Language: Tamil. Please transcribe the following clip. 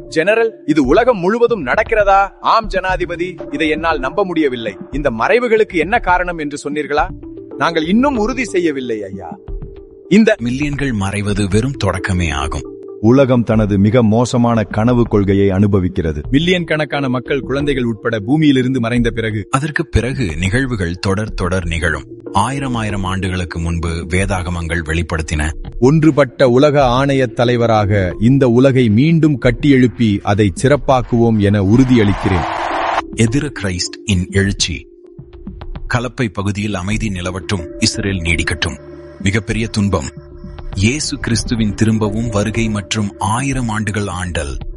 ஜெனரல் இது உலகம் முழுவதும் நடக்கிறதா ஆம் ஜனாதிபதி இதை என்னால் நம்ப முடியவில்லை இந்த மறைவுகளுக்கு என்ன காரணம் என்று சொன்னீர்களா நாங்கள் இன்னும் உறுதி செய்யவில்லை ஐயா இந்த மில்லியன்கள் மறைவது வெறும் தொடக்கமே ஆகும் உலகம் தனது மிக மோசமான கனவு கொள்கையை அனுபவிக்கிறது மில்லியன் கணக்கான மக்கள் குழந்தைகள் உட்பட பூமியிலிருந்து மறைந்த பிறகு அதற்கு பிறகு நிகழ்வுகள் தொடர் தொடர் நிகழும் ஆயிரம் ஆயிரம் ஆண்டுகளுக்கு முன்பு வேதாகமங்கள் வெளிப்படுத்தின ஒன்றுபட்ட உலக ஆணையத் தலைவராக இந்த உலகை மீண்டும் கட்டியெழுப்பி அதை சிறப்பாக்குவோம் என உறுதியளிக்கிறேன் எதிர கிரைஸ்ட் இன் எழுச்சி கலப்பை பகுதியில் அமைதி நிலவட்டும் இஸ்ரேல் நீடிக்கட்டும் மிகப்பெரிய துன்பம் இயேசு கிறிஸ்துவின் திரும்பவும் வருகை மற்றும் ஆயிரம் ஆண்டுகள் ஆண்டல்